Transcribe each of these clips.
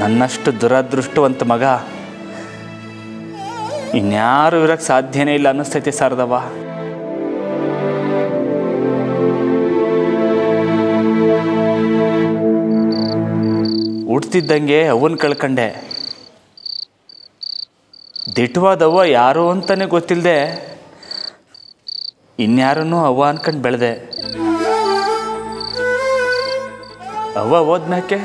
ನನ್ನಷ್ಟು ದುರದೃಷ್ಟವಂತ ಮಗ ಇನ್ಯಾರು ಇರೋಕ್ಕೆ ಸಾಧ್ಯನೇ ಇಲ್ಲ ಅನ್ನಿಸ್ತೈತೆ ಶಾರದವ್ವ ಹುಟ್ತಿದ್ದಂಗೆ ಅವನ್ ಕಳ್ಕಂಡೆ ದಿಟ್ಟವಾದವ್ವ ಯಾರು ಅಂತಲೇ ಗೊತ್ತಿಲ್ಲದೆ ಇನ್ಯಾರನ್ನೂ ಅವ್ವ ಅನ್ಕೊಂಡು ಬೆಳೆದೆ ಅವ್ವ ಹೋದ್ಮ್ಯಾಕೆ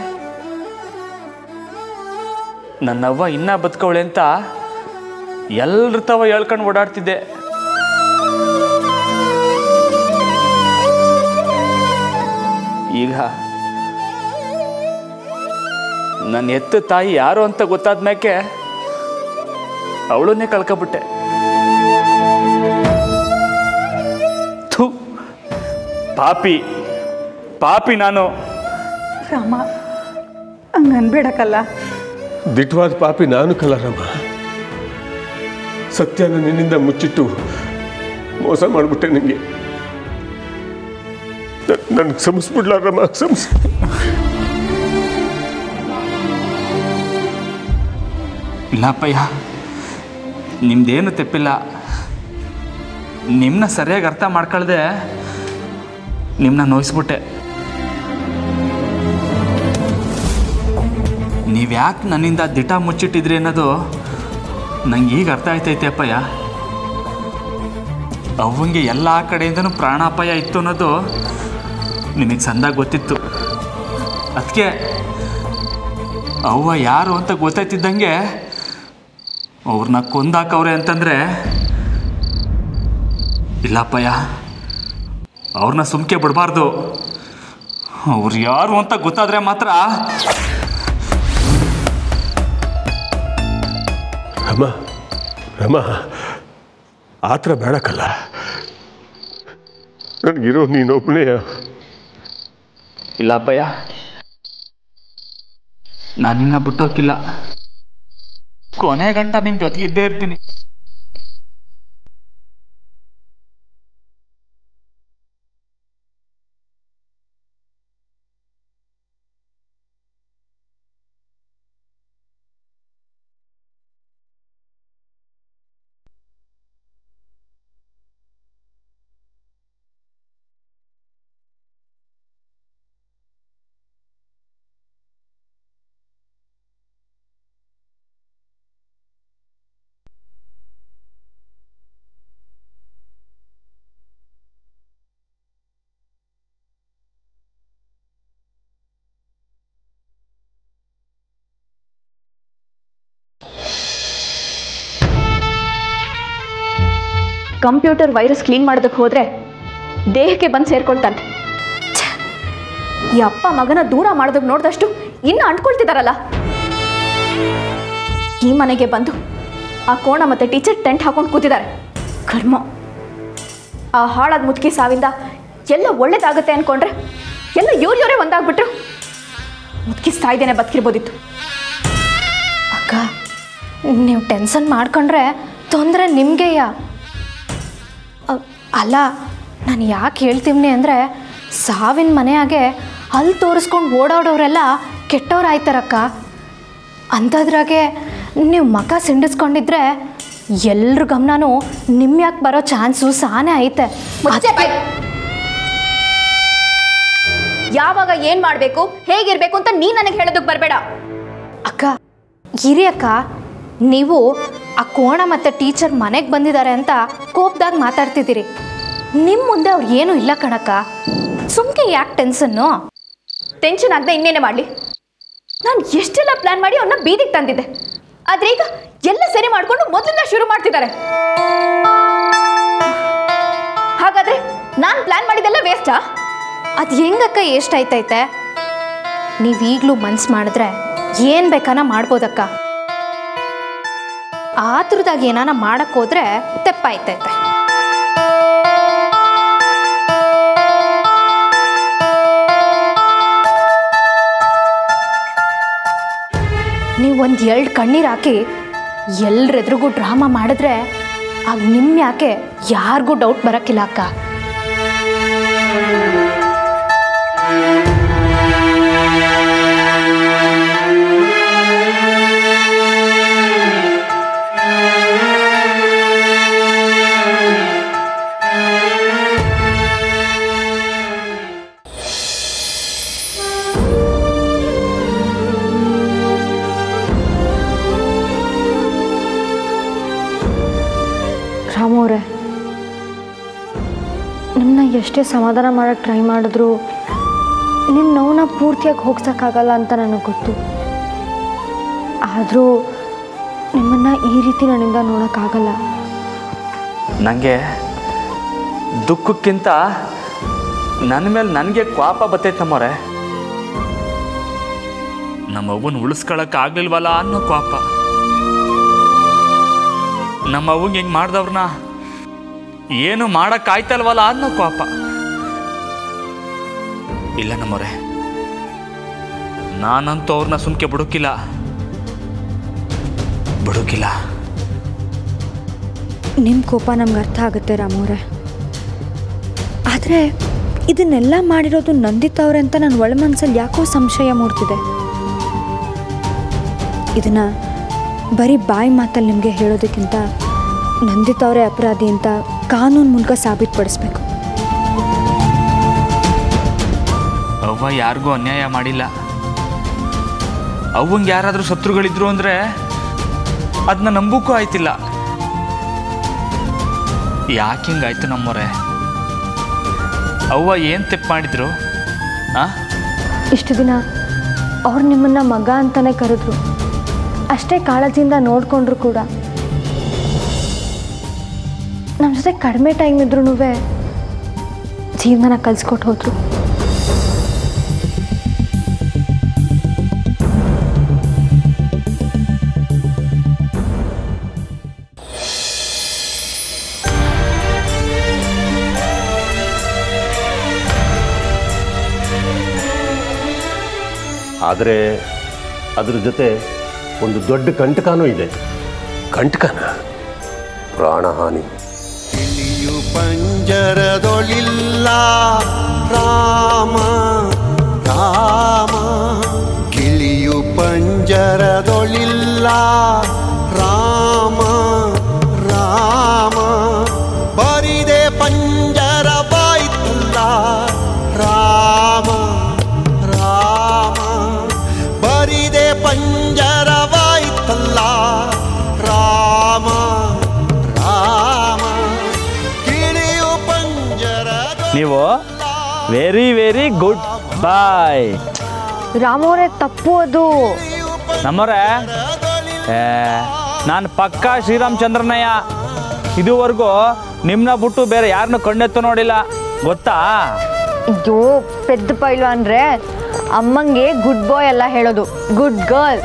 ನನ್ನವ್ವ ಇನ್ನೂ ಬದುಕವಳೆ ಅಂತ ಎಲ್ರ ತವ ಹೇಳ್ಕೊಂಡು ಓಡಾಡ್ತಿದ್ದೆ ಈಗ ನನ್ನ ಎತ್ತ ತಾಯಿ ಯಾರು ಅಂತ ಗೊತ್ತಾದ ಮ್ಯಾಕೆ ಅವಳನ್ನೇ ಕಳ್ಕೊಬಿಟ್ಟೆ ಥು ಪಾಪಿ ಪಾಪಿ ನಾನು ರಾಮ ಹಂಗೆ ಅನ್ಬೇಡಕ್ಕಲ್ಲ ದಿಟ್ವಾದ ಪಾಪಿ ನಾನು ಕಲರಮ್ಮ ಸತ್ಯನ ನಿನ್ನಿಂದ ಮುಚ್ಚಿಟ್ಟು ಮೋಸ ಮಾಡಿಬಿಟ್ಟೆ ನನಗೆ ನನಗೆ ಕ್ಷಮಿಸ್ಬಿಡ್ಲಾರಮ್ಮ ಕ್ಷಮಿಸ್ ಇಲ್ಲಪ್ಪಯ್ಯ ನಿಮ್ದೇನು ತೆಪ್ಪಿಲ್ಲ ನಿಮ್ಮನ್ನ ಸರಿಯಾಗಿ ಅರ್ಥ ಮಾಡ್ಕೊಳ್ದೆ ನಿಮ್ಮನ್ನ ನೋಯಿಸ್ಬಿಟ್ಟೆ ನೀವ್ಯಾಕೆ ನನ್ನಿಂದ ದಿಟ ಮುಚ್ಚಿಟ್ಟಿದ್ರಿ ಅನ್ನೋದು ನಂಗೆ ಈಗ ಅರ್ಥ ಆಯ್ತೈತೆ ಅಪ್ಪಯ್ಯ ಅವಂಗೆ ಎಲ್ಲ ಕಡೆಯಿಂದನೂ ಪ್ರಾಣಾಪಾಯ ಇತ್ತು ಅನ್ನೋದು ನಿಮಗೆ ಸಂದಾಗ ಗೊತ್ತಿತ್ತು ಅದಕ್ಕೆ ಅವ್ವ ಯಾರು ಅಂತ ಗೊತ್ತಾಯ್ತಿದ್ದಂಗೆ ಅವ್ರನ್ನ ಕೊಂದಾಕವ್ರೆ ಅಂತಂದರೆ ಇಲ್ಲಪ್ಪಯ್ಯ ಅವ್ರನ್ನ ಸುಮ್ಕೆ ಬಿಡಬಾರ್ದು ಅವ್ರು ಯಾರು ಅಂತ ಗೊತ್ತಾದ್ರೆ ಮಾತ್ರ ರಮ ರಮ ಆ ಥರ ಬೇಡಕ್ಕಲ್ಲ ನನಗಿರೋ ನೀನೊಬ್ಬನೇ ಇಲ್ಲಪ್ಪಯ್ಯ ನಾನಿನ್ನ ಬಿಟ್ಟೋಕಿಲ್ಲ ಕೊನೆ ಗಂಟ ನಿನ್ನ ಜೊತೆಗೆ ಇದ್ದೇ ಇರ್ತೀನಿ ಕಂಪ್ಯೂಟರ್ ವೈರಸ್ ಕ್ಲೀನ್ ಮಾಡೋದಕ್ಕೆ ಹೋದ್ರೆ ದೇಹಕ್ಕೆ ಬಂದು ಸೇರ್ಕೊಳ್ತಾನೆ ಛೆ, ಈ ಅಪ್ಪ ಮಗನ ದೂರ ಮಾಡೋದಕ್ಕೆ ನೋಡಿದಷ್ಟು ಇನ್ನು ಅಂಟ್ಕೊಳ್ತಿದಾರಲ್ಲ ಈ ಮನೆಗೆ ಬಂದು ಆ ಕೋಣ ಮತ್ತೆ ಟೀಚರ್ ಟೆಂಟ್ ಹಾಕೊಂಡು ಕೂತಿದ್ದಾರೆ ಕರ್ಮ ಆ ಹಾಳಾದ ಮುದುಕಿ ಸಾವಿಂದ ಎಲ್ಲ ಒಳ್ಳೇದಾಗುತ್ತೆ ಅನ್ಕೊಂಡ್ರೆ ಎಲ್ಲ ಇವ್ರು ಇವರೇ ಒಂದಾಗ್ಬಿಟ್ರು ಮುದುಕಿ ಸಾಯ್ದೇನೆ ಬದುಕಿರ್ಬೋದಿತ್ತು ಅಕ್ಕ ನೀವು ಟೆನ್ಷನ್ ಮಾಡ್ಕೊಂಡ್ರೆ ತೊಂದರೆ ನಿಮಗೆಯ ಅಲ್ಲ ನಾನು ಯಾಕೆ ಹೇಳ್ತೀನಿ ಅಂದರೆ ಸಾವಿನ ಮನೆಯಾಗೆ ಅಲ್ಲಿ ತೋರಿಸ್ಕೊಂಡು ಓಡಾಡೋರೆಲ್ಲ ಕೆಟ್ಟವ್ರಾಯ್ತಾರಕ್ಕ ಅಂಥದ್ರಾಗೆ ನೀವು ಮಕ ಸಿಂಡಿಸ್ಕೊಂಡಿದ್ರೆ ಎಲ್ರ ಗಮನನೂ ನಿಮ್ಮ ಯಾಕೆ ಬರೋ ಚಾನ್ಸು ಸಾನೇ ಐತೆ ಮುಚ್ಚೆ ಬಾಯ್. ಯಾವಾಗ ಏನ್ ಮಾಡ್ಬೇಕು ಹೇಗಿರ್ಬೇಕು ಅಂತ ನೀ ನನಗೆ ಹೇಳೋದಕ್ಕೆ ಬರಬೇಡ ಅಕ್ಕ ಇರಿ ಅಕ್ಕ ನೀವು ಆ ಕೋಣ ಮತ್ತು ಟೀಚರ್ ಮನೆಗೆ ಬಂದಿದ್ದಾರೆ ಅಂತ ಕೋಪದಾಗ ಮಾತಾಡ್ತಿದ್ದೀರಿ ನಿಮ್ಮ ಮುಂದೆ ಅವ್ರು ಏನೂ ಇಲ್ಲ ಕಣಕ್ಕ ಸುಮ್ಕೆ ಯಾಕೆ ಟೆನ್ಷನ್ನು ಟೆನ್ಷನ್ ಆಗದೆ ಇನ್ನೇನೆ ಮಾಡಲಿ ನಾನು ಎಷ್ಟೆಲ್ಲ ಪ್ಲಾನ್ ಮಾಡಿ ಅವನ್ನ ಬೀದಿಗೆ ತಂದಿದ್ದೆ ಆದ್ರೆ ಈಗ ಎಲ್ಲ ಸರಿ ಮಾಡ್ಕೊಂಡು ಮೊದಲಿಂದ ಶುರು ಮಾಡ್ತಿದ್ದಾರೆ ಹಾಗಾದ್ರೆ ನಾನು ಪ್ಲಾನ್ ಮಾಡಿದೆಲ್ಲ ವೇಸ್ಟಾ ಅದು ಹೆಂಗಕ್ಕ ಎಷ್ಟಾಯ್ತೈತೆ ನೀವು ಈಗಲೂ ಮನ್ಸು ಮಾಡಿದ್ರೆ ಏನು ಬೇಕಾನ ಮಾಡ್ಬೋದಕ್ಕ ಆತುರದಾಗ ಏನಾನ ಮಾಡಕ್ಕೆ ಹೋದ್ರೆ ತೆಪ್ಪಾಯ್ತೈತೆ ನೀವು ಒಂದು ಎರಡು ಕಣ್ಣೀರು ಹಾಕಿ ಎಲ್ರೆದ್ರಿಗೂ ಡ್ರಾಮಾ ಮಾಡಿದ್ರೆ ಆಗ ನಿಮ್ಮ ಯಾಕೆ ಯಾರಿಗೂ ಡೌಟ್ ಬರೋಕ್ಕಿಲ್ಲ ಅಕ್ಕ ಎಷ್ಟೇ ಸಮಾಧಾನ ಮಾಡೋಕ್ಕೆ ಟ್ರೈ ಮಾಡಿದ್ರು ನಿಮ್ಮ ನೋವನ್ನ ಪೂರ್ತಿಯಾಗಿ ಹೋಗ್ಸೋಕ್ಕಾಗಲ್ಲ ಅಂತ ನನಗೆ ಗೊತ್ತು ಆದರೂ ನಿಮ್ಮನ್ನು ಈ ರೀತಿ ನನ್ನಿಂದ ನೋಡೋಕ್ಕಾಗಲ್ಲ ನನಗೆ ದುಃಖಕ್ಕಿಂತ ನನ್ನ ಮೇಲೆ ನನಗೆ ಕ್ವಾಪ ಬತ್ತೈತೆ ನಮ್ಮವ್ರೆ ನಮ್ಮ ಅವ್ವನ ಉಳಿಸ್ಕೊಳಕ್ ಆಗ್ಲಿಲ್ವಲ್ಲ ಅನ್ನೋ ಕ್ವಾಪ ನಮ್ಮ ಅವ್ವಂಗೆ ಹೆಂಗೆ ಮಾಡ್ದವ್ರನ್ನ ಏನು ಮಾಡಕ್ ಆಯ್ತಲ್ವಲ್ಲ ಅನ್ನೋ ಕ್ವಾಪ ಇಲ್ಲ ನಮ್ಮವ್ರೆ ನಾನಂತೂ ಅವ್ರನ್ನ ಸುಮ್ಕೆ ಬಿಡುಕಿಲ್ಲ ಬಿಡುಕಿಲ್ಲ ನಿಮ್ಮ ಕೋಪ ನಮ್ಗೆ ಅರ್ಥ ಆಗುತ್ತೆ ರಾಮವ್ರೆ ಆದರೆ ಇದನ್ನೆಲ್ಲ ಮಾಡಿರೋದು ನಂದಿತ್ ಅವ್ರೆ ಅಂತ ನನ್ನ ಒಳ ಮನಸ್ಸಲ್ಲಿ ಯಾಕೋ ಸಂಶಯ ಮೂಡ್ತಿದೆ ಇದನ್ನು ಬರೀ ಬಾಯಿ ಮಾತಲ್ಲಿ ನಿಮಗೆ ಹೇಳೋದಕ್ಕಿಂತ ನಂದಿತ್ ಅವರೇ ಅಪರಾಧಿ ಅಂತ ಕಾನೂನು ಮೂಲಕ ಸಾಬೀತುಪಡಿಸ್ಬೇಕು ಅವ್ವ ಯಾರಿಗೂ ಅನ್ಯಾಯ ಮಾಡಿಲ್ಲ ಅವ್ವಂಗೆ ಯಾರಾದರೂ ಶತ್ರುಗಳಿದ್ರು ಅಂದರೆ ಅದನ್ನ ನಂಬಕ್ಕೂ ಆಯ್ತಿಲ್ಲ ಯಾಕೆ ಹಿಂಗಾಯ್ತು ನಮ್ಮವ್ರೆ ಅವ್ವ ಏನು ತೆಪ್ಪು ಮಾಡಿದ್ರು ಆ ಇಷ್ಟು ದಿನ ಅವ್ರು ನಿಮ್ಮನ್ನು ಮಗ ಅಂತಲೇ ಕರೆದ್ರು ಅಷ್ಟೇ ಕಾಳಜಿಯಿಂದ ನೋಡಿಕೊಂಡ್ರು ಕೂಡ ನಮ್ಮ ಜೊತೆ ಕಡಿಮೆ ಟೈಮ್ ಇದ್ರೂ ಜೀವನನ ಕಲಿಸ್ಕೊಟ್ಟು ಹೋದ್ರು ಆದರೆ ಅದ್ರ ಜೊತೆ ಒಂದು ದೊಡ್ಡ ಕಂಟಕನೂ ಇದೆ ಕಂಟಕನ ಪ್ರಾಣಹಾನಿ ಗಿಳಿಯು ಪಂಜರದೊಳಿಲ್ಲ ರಾಮ ರಾಮ ಗಿಳಿಯು ಪಂಜರದೊಳಿಲ್ಲ ರಾಮ ರಾಮ ಬರಿದೆ ಪಂಜರ ಬಾಯ್ತಲ್ಲ ರಾಮ ರಾಮ ಬರಿದೆ ಪಂಜರವಾಯ್ತಲ್ಲ ರಾಮ ರಾಮ ಗಿಳಿಯು ಪಂಜರದ ನೀವು ವೆರಿ ವೆರಿ ಗುಡ್ ಬಾಯ್ ರಾಮವರೇ ತಪ್ಪು ಅದು ನಮ್ಮವ್ರೆ ನಾನು ಪಕ್ಕಾ ಶ್ರೀರಾಮಚಂದ್ರನಯ್ಯ ಇದುವರೆಗೂ ನಿಮ್ಮನ್ನ ಬಿಟ್ಟು ಬೇರೆ ಯಾರನ್ನೂ ಕಣ್ಣೆತ್ತು ನೋಡಿಲ್ಲ ಗೊತ್ತಾ ಅಯ್ಯೋ ಪೆದ್ದ ಪೈಲು ಅಂದರೆ ಅಮ್ಮಂಗೆ ಗುಡ್ ಬಾಯ್ ಎಲ್ಲ ಹೇಳೋದು ಗುಡ್ ಗರ್ಲ್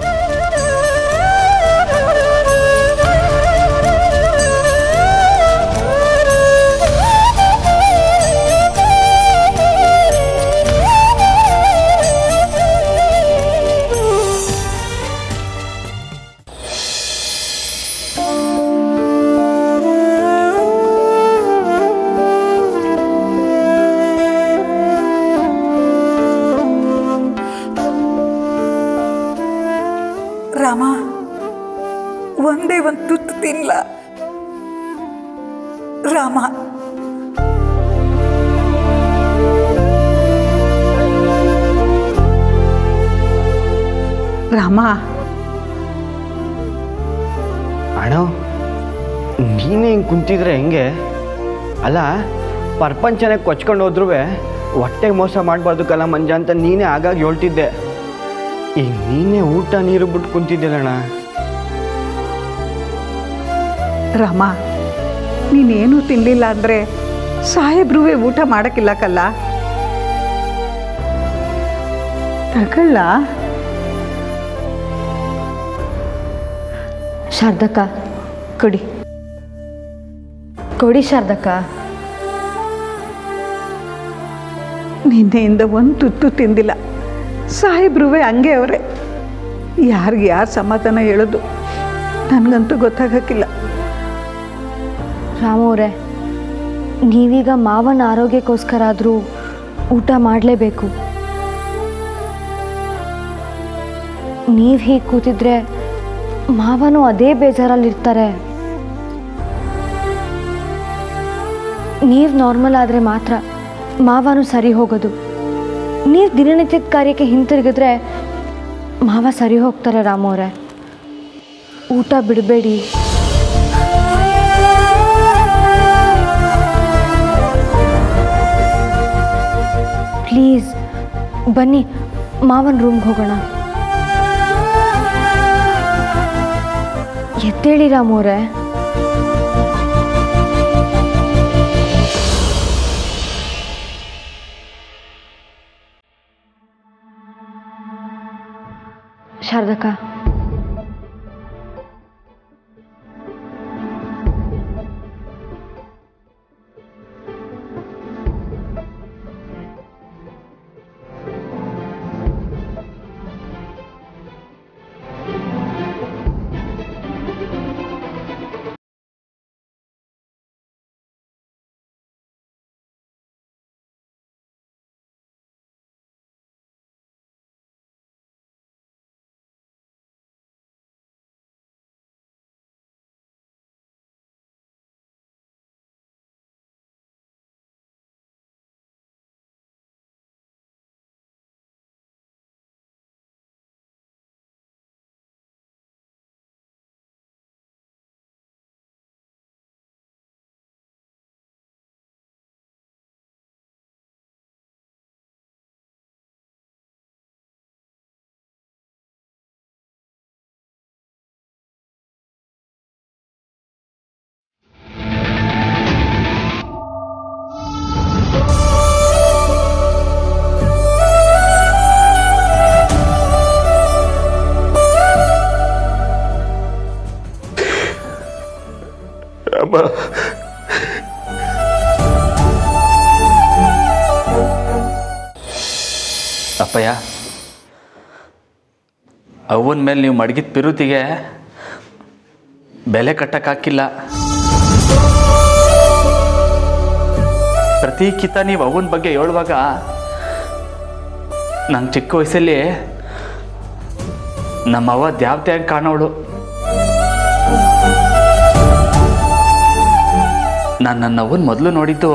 ರಾಮ ಒಂದೇ ಒಂದು ತುತ್ತು ತಿನ್ಲ ರಾಮ ರಾಮ ಅಣ್ಣ ನೀನೇ ಹಿಂಗೆ ಕುಂತಿದ್ರೆ ಹೆಂಗೆ ಅಲ್ಲ ಪ್ರಪಂಚನೇ ಕೊಚ್ಕೊಂಡು ಹೋದ್ರೂ ಹೊಟ್ಟೆಗೆ ಮೋಸ ಮಾಡಬಾರ್ದು ಕಲ ಮಂಜ ಅಂತ ನೀನೇ ಆಗಾಗ ಹೇಳ್ತಿದ್ದೆ ಈಗ ನೀನೇ ಊಟ ನೀರು ಬಿಟ್ಟು ಕುಂತಿದ್ದಿಲ್ಲಣ್ಣ ರಾಮ ನೀನೇನು ತಿನ್ನಲಿಲ್ಲ ಅಂದರೆ ಸಾಹೇಬ್ರುವೆ ಊಟ ಮಾಡೋಕ್ಕಿಲ್ಲ ಕಲ್ಲ ತಗೊಳ್ಳ ಶಾರದಕ್ಕ ಕೊಡಿ ಕೊಡಿ ಶಾರದಕ್ಕ ನಿನ್ನೆಯಿಂದ ಒಂದು ತುತ್ತು ತಿಂದಿಲ್ಲ ಸಾಹೇಬ್ರುವೆ ಹಂಗೆ ಅವರೇ ಯಾರಿಗೆ ಯಾರು ಸಮಾಧಾನ ಹೇಳೋದು ನನಗಂತೂ ಗೊತ್ತಾಗಕ್ಕಿಲ್ಲ ರಾಮವ್ರೆ ನೀವೀಗ ಮಾವನ ಆರೋಗ್ಯಕ್ಕೋಸ್ಕರ ಆದರೂ ಊಟ ಮಾಡಲೇಬೇಕು ನೀವು ಹೀಗೆ ಕೂತಿದ್ರೆ ಮಾವನು ಅದೇ ಬೇಜಾರಲ್ಲಿರ್ತಾರೆ ನೀವು ನಾರ್ಮಲ್ ಆದರೆ ಮಾತ್ರ ಮಾವನು ಸರಿ ಹೋಗೋದು ನೀವು ದಿನನಿತ್ಯದ ಕಾರ್ಯಕ್ಕೆ ಹಿಂತಿರುಗಿದ್ರೆ ಮಾವ ಸರಿ ಹೋಗ್ತಾರೆ ರಾಮವ್ರೆ ಊಟ ಬಿಡಬೇಡಿ ಪ್ಲೀಸ್ ಬನ್ನಿ ಮಾವನ ರೂಮ್ಗೆ ಹೋಗೋಣ ಎದ್ದೇಳಿ ರಾಮೋರೆ ಶಾರದಕ್ಕ ಅಮ್ಮ ಅಪ್ಪಯ್ಯ ಅವನ ಮೇಲೆ ನೀವು ಮಡಗಿದ ಪಿರುತಿಗೆ ಬೆಲೆ ಕಟ್ಟಕ್ಕಾಕಿಲ್ಲ ಪ್ರತಿ ಕಿತ ನೀವು ಅವನ ಬಗ್ಗೆ ಹೇಳುವಾಗ ನಂಗೆ ಚಿಕ್ಕ ವಯಸ್ಸಲ್ಲಿ ನಮ್ಮ ಅವ್ವ ದ್ಯಾವ್ತೆಯಾಗಿ ಕಾಣೋಳು ನಾನು ನನ್ನ ಅವ್ವನ ಮೊದಲು ನೋಡಿದ್ದು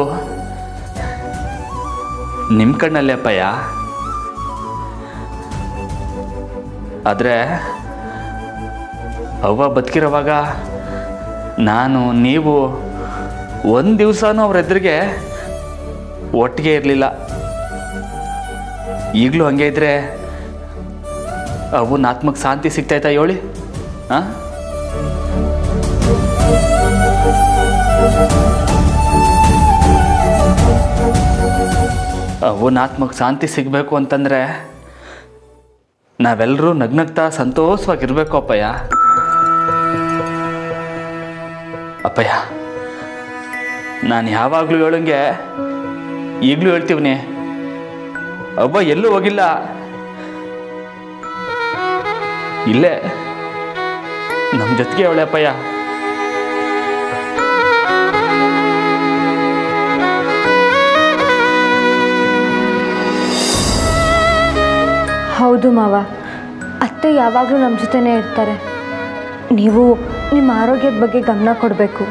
ನಿಮ್ಮ ಕಣ್ಣಲ್ಲೇ ಅಪ್ಪಯ್ಯ ಆದರೆ ಅವ್ವ ಬದುಕಿರೋವಾಗ ನಾನು ನೀವು ಒಂದು ದಿವಸನೂ ಅವ್ರ ಎದುರಿಗೆ ಒಟ್ಟಿಗೆ ಇರಲಿಲ್ಲ ಈಗಲೂ ಹಂಗೆ ಇದ್ರೆ ಅವನ ಆತ್ಮಕ್ಕೆ ಶಾಂತಿ ಸಿಗ್ತೈತಾ ಹೇಳಿ ಹಾಂ ಅವನ ಆತ್ಮಕ್ಕೆ ಶಾಂತಿ ಸಿಗಬೇಕು ಅಂತಂದರೆ ನಾವೆಲ್ಲರೂ ನಗ್ನಗ್ತಾ ಸಂತೋಷವಾಗಿರ್ಬೇಕು ಅಪ್ಪಯ್ಯ ಅಪ್ಪಯ್ಯ ನಾನು ಯಾವಾಗಲೂ ಹೇಳಂಗೆ ಈಗಲೂ ಹೇಳ್ತೀವನಿ ಒಬ್ಬ ಎಲ್ಲೂ ಹೋಗಿಲ್ಲ ಇಲ್ಲೇ ನಮ್ಮ ಜೊತೆಗೆ ಅವಳೆ ಅಪ್ಪಯ್ಯ ಹೌದು ಮಾವ ಅತ್ತೆ ಯಾವಾಗಲೂ ನಮ್ಮ ಜೊತೆನೇ ಇರ್ತಾರೆ ನೀವು ನಿಮ್ಮ ಆರೋಗ್ಯದ ಬಗ್ಗೆ ಗಮನ ಕೊಡಬೇಕು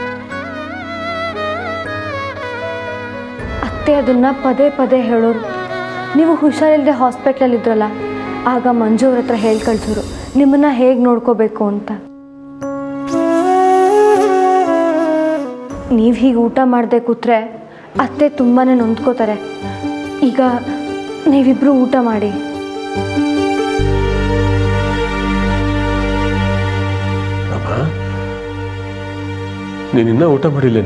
ಅತ್ತೆ ಅದನ್ನು ಪದೇ ಪದೇ ಹೇಳೋರು ನೀವು ಹುಷಾರಿಲ್ಲದೆ ಹಾಸ್ಪಿಟ್ಲಲ್ಲಿ ಇದ್ರಲ್ಲ ಆಗ ಮಂಜು ಅವ್ರ ಹತ್ರ ಹೇಳಿ ಕಳ್ಸೋರು ನಿಮ್ಮನ್ನು ಹೇಗೆ ನೋಡ್ಕೋಬೇಕು ಅಂತ ನೀವು ಹೀಗೆ ಊಟ ಮಾಡದೆ ಕೂತ್ರೆ ಅತ್ತೆ ತುಂಬಾ ನೊಂದ್ಕೋತಾರೆ ಈಗ ನೀವಿಬ್ಬರು ಊಟ ಮಾಡಿ ಅಮ್ಮ ನೀನಿನ್ನ ಊಟ ಮಾಡಿಲ್ಲ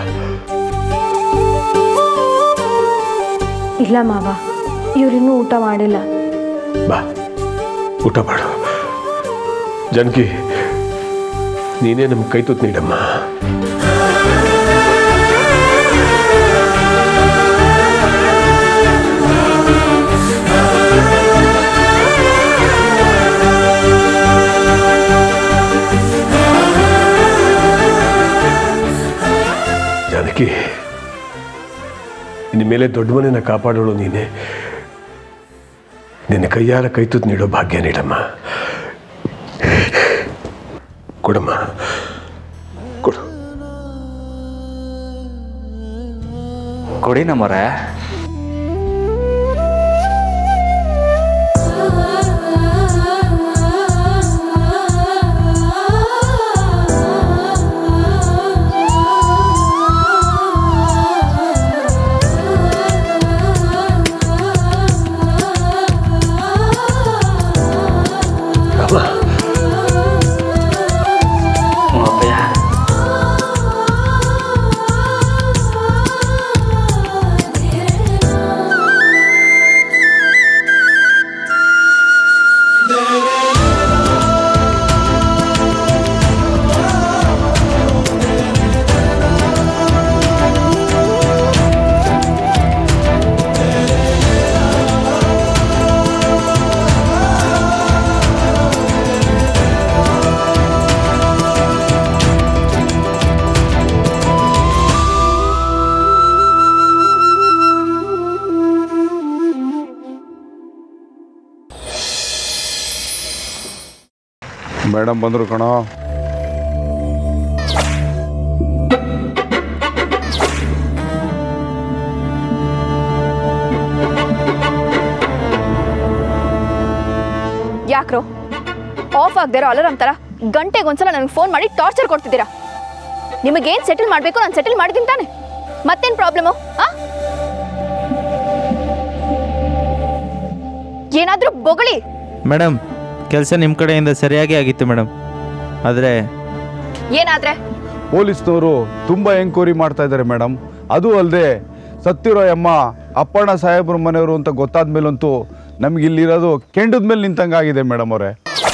ಇಲ್ಲ ಮಾವ ಇವರಿನ್ನೂ ಊಟ ಮಾಡಿಲ್ಲ ಬಾ ಊಟ ಮಾಡು ಜನಕಿ ನೀನೇ ನಮ್ಮ ಕೈ ತುತ್ತು ನೀಡಮ್ಮ ಜಾನಕಿ ಇನ್ನು ಮೇಲೆ ದೊಡ್ಡ ಮನೆನ ಕಾಪಾಡೋಳು ನೀನೆ ನಿನ್ನ ಕೈಯಾರ ಕೈ ತುತ್ತು ನೀಡೋ ಭಾಗ್ಯ ನೀಡಮ್ಮ ಕೊಡಮ್ಮ ಕೊಡು ಕೊಡಿ ನಮ್ಮರೆ ಮೇಡಮ್ ಬಂದರು ಕಣೋ ಯಾಕ್ರೋ ಆಫ್ ಆಗದಿರೋ ಅಲಾರಾಮ್ ಥರ ಗಂಟೆಗೊಂದ್ಸಲ ನನಗೆ ಫೋನ್ ಮಾಡಿ ಟಾರ್ಚರ್ ಕೊಡ್ತಿದ್ದೀರಾ ನಿಮಗೇನು ಸೆಟಲ್ ಮಾಡಬೇಕು ನಾನು ಸೆಟಲ್ ಮಾಡಿದ್ದೀನಿ ತಾನೆ ಮತ್ತೇನು ಪ್ರಾಬ್ಲಮು ಆ ಏನಾದರೂ ಬೊಗಳಿ ಮೇಡಮ್ ಕೆಲಸ ನಿಮ್ಮ ಕಡೆಯಿಂದ ಸರಿಯಾಗಿ ಆಗಿತ್ತು ಮೇಡಮ್ ಆದರೆ ಏನಾದ್ರೆ ಪೊಲೀಸ್ನವರು ತುಂಬ ಎಂಕ್ವೈರಿ ಮಾಡ್ತಾ ಇದ್ದಾರೆ ಮೇಡಮ್ ಅದು ಅಲ್ಲದೆ ಸತ್ತಿರೋ ಅಮ್ಮ ಅಪ್ಪಣ್ಣ ಸಾಹೇಬ್ರ ಮನೆಯವರು ಅಂತ ಗೊತ್ತಾದ ಮೇಲಂತೂ ನಮ್ಗೆ ಇಲ್ಲಿರೋದು ಕೆಂಡದ ಮೇಲೆ ನಿಂತಂಗಾಗಿದೆ ಮೇಡಮ್ ಅವರೇ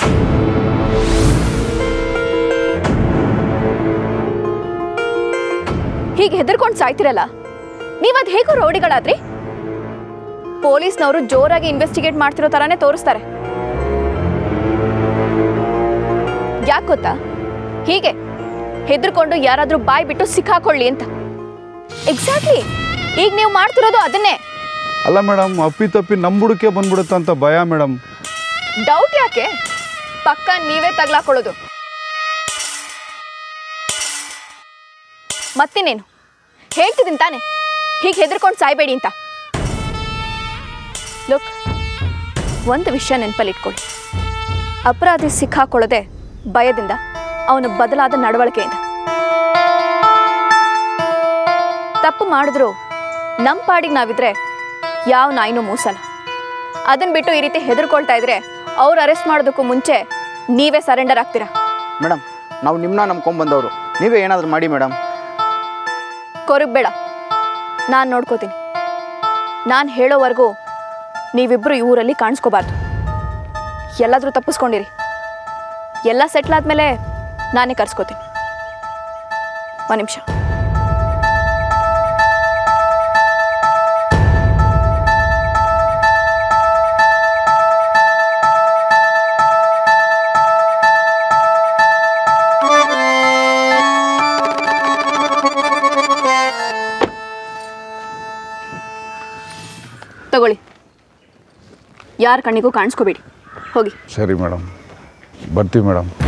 ಹೀಗೆ ಹೆದರ್ಕೊಂಡು ಸಾಯ್ತಿರಲ್ಲ ನೀವದು ಹೇಗೂ ರೌಡಿಗಳಾದ್ರಿ ಪೊಲೀಸ್ನವರು ಜೋರಾಗಿ ಇನ್ವೆಸ್ಟಿಗೇಟ್ ಮಾಡ್ತಿರೋ ಥರನೇ ತೋರಿಸ್ತಾರೆ ಯಾಕೆ ಗೊತ್ತಾ ಹೀಗೆ ಹೆದರ್ಕೊಂಡು ಯಾರಾದರೂ ಬಾಯ್ ಬಿಟ್ಟು ಸಿಕ್ಕಾಕೊಳ್ಳಿ ಅಂತ ಎಕ್ಸಾಕ್ಟ್ಲಿ ಈಗ ನೀವು ಮಾಡ್ತಿರೋದು ಅದನ್ನೇ ಅಲ್ಲ ಮೇಡಮ್ ಅಪ್ಪಿ ತಪ್ಪಿ ನಮ್ಮ ಬುಡಕ್ಕೆ ಬಂದ್ಬಿಡುತ್ತೆ ಅಂತ ಭಯ ಮೇಡಮ್ ಡೌಟ್ ಯಾಕೆ ಪಕ್ಕ ನೀವೇ ತಗ್ಲಾಕೊಳ್ಳೋದು ಮತ್ತಿನ್ನೇನು ಹೇಳ್ತಿದ್ದೀನಿ ತಾನೆ ಹೀಗೆ ಹೆದರ್ಕೊಂಡು ಸಾಯ್ಬೇಡಿ ಅಂತ ಲುಕ್ ಒಂದು ವಿಷಯ ನೆನಪಲ್ಲಿ ಇಟ್ಕೊಳ್ಳಿ ಅಪರಾಧಿ ಸಿಕ್ಕಾಕೊಳ್ಳೋದೆ ಭಯದಿಂದ ಅವನ ಬದಲಾದ ನಡವಳಿಕೆಯಿಂದ ತಪ್ಪು ಮಾಡಿದ್ರು ನಮ್ಮ ಪಾಡಿಗೆ ನಾವಿದ್ರೆ ಯಾವ ನಾಯಿನೂ ಮೂಸಲ್ಲ ಅದನ್ನ ಬಿಟ್ಟು ಈ ರೀತಿ ಹೆದರ್ಕೊಳ್ತಾ ಇದ್ರೆ ಅವ್ರು ಅರೆಸ್ಟ್ ಮಾಡೋದಕ್ಕೂ ಮುಂಚೆ ನೀವೇ ಸರೆಂಡರ್ ಆಗ್ತೀರಾ ಮೇಡಮ್ ನಾವು ನಿಮ್ಮನ್ನ ನಂಬ್ಕೊಂಬಂದವರು ನೀವೇ ಏನಾದರೂ ಮಾಡಿ ಮೇಡಮ್ ಕೊರಗಬೇಡ ನಾನು ನೋಡ್ಕೋತೀನಿ ನಾನು ಹೇಳೋವರೆಗೂ ನೀವಿಬ್ಬರು ಈ ಊರಲ್ಲಿ ಕಾಣಿಸ್ಕೋಬಾರ್ದು ಎಲ್ಲಾದರೂ ತಪ್ಪಿಸ್ಕೊಂಡಿರಿ ಎಲ್ಲ ಸೆಟ್ಲ್ ಆದಮೇಲೆ ನಾನೇ ಕರ್ಸ್ಕೋತೀನಿ ಒಂದು ನಿಮಿಷ ತಗೊಳ್ಳಿ ಯಾರ ಕಣ್ಣಿಗೂ ಕಾಣಿಸ್ಕೋಬೇಡಿ ಹೋಗಿ ಸರಿ ಮೇಡಮ್ ಬರ್ತೀವಿ ಮೇಡಮ್